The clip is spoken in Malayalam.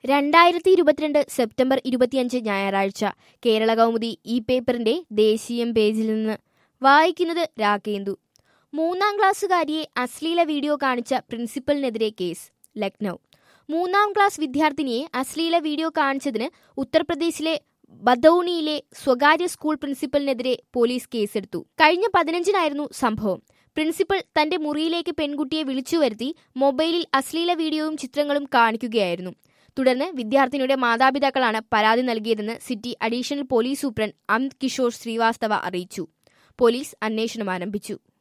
രണ്ടായിരത്തി ഇരുപത്തിരണ്ട് സെപ്റ്റംബർ ഇരുപത്തിയഞ്ച് ഞായറാഴ്ച കേരള കൗമുദി ഈ പേപ്പറിന്റെ ദേശീയം പേജിൽ നിന്ന് വായിക്കുന്നത് രാകേന്ദു മൂന്നാം ക്ലാസ്സുകാരിയെ അശ്ലീല വീഡിയോ കാണിച്ച പ്രിൻസിപ്പലിനെതിരെ കേസ് ലക്നൗ മൂന്നാം ക്ലാസ് വിദ്യാർത്ഥിനിയെ അശ്ലീല വീഡിയോ കാണിച്ചതിന് ഉത്തർപ്രദേശിലെ ബദൌണിയിലെ സ്വകാര്യ സ്കൂൾ പ്രിൻസിപ്പലിനെതിരെ പോലീസ് കേസെടുത്തു കഴിഞ്ഞ പതിനഞ്ചിനായിരുന്നു സംഭവം പ്രിൻസിപ്പൽ തന്റെ മുറിയിലേക്ക് പെൺകുട്ടിയെ വിളിച്ചു വരുത്തി മൊബൈലിൽ അശ്ലീല വീഡിയോയും ചിത്രങ്ങളും കാണിക്കുകയായിരുന്നു തുടർന്ന് വിദ്യാർത്ഥിനിയുടെ മാതാപിതാക്കളാണ് പരാതി നൽകിയതെന്ന് city additional police superintendent Amit Kishore Srivastava അറിയിച്ചു പോലീസ് അന്വേഷണം ആരംഭിച്ചു